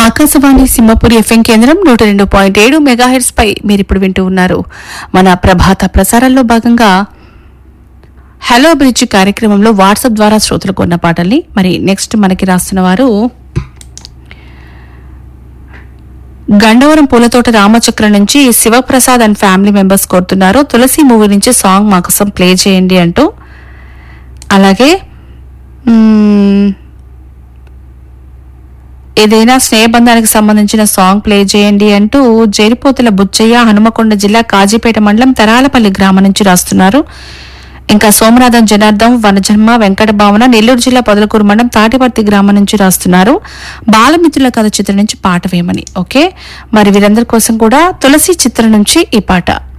Akashvani Simhapuri FM కేంద్రం నూట రెండు పాయింట్ ఏడు మెగాహెర్స్ పై మీరు ఇప్పుడు వింటూ ఉన్నారు మన ప్రభాత ప్రసారాల్లో భాగంగా హలో బ్రిడ్జ్ కార్యక్రమంలో వాట్సాప్ ద్వారా శ్రోతలు కొన్న పాటల్ని మరి నెక్స్ట్ మనకి రాస్తున్న వారు గండవరం పూలతోట రామచక్రం నుంచి శివప్రసాద్ అండ్ ఫ్యామిలీ మెంబర్స్ కోరుతున్నారు తులసి మూవీ నుంచి సాంగ్ మా కోసం ప్లే చేయండి అంటూ అలాగే మ్మ్, ఏదైనా స్నేహబంధానికి సంబంధించిన సాంగ్ ప్లే చేయండి అంటూ జేరిపోతుల బుచ్చయ్య హనుమకొండ జిల్లా కాజీపేట మండలం తరాలపల్లి గ్రామం నుంచి రాస్తున్నారు ఇంకా సోమనాథం జనార్దం వనజన్మ వెంకట భావన నెల్లూరు జిల్లా పొదలకూరు మండలం తాటిపర్తి గ్రామం నుంచి రాస్తున్నారు బాలమిత్రుల కథ చిత్రం నుంచి పాట వేయమని ఓకే మరి వీరందరి కోసం కూడా తులసి చిత్రం నుంచి ఈ పాట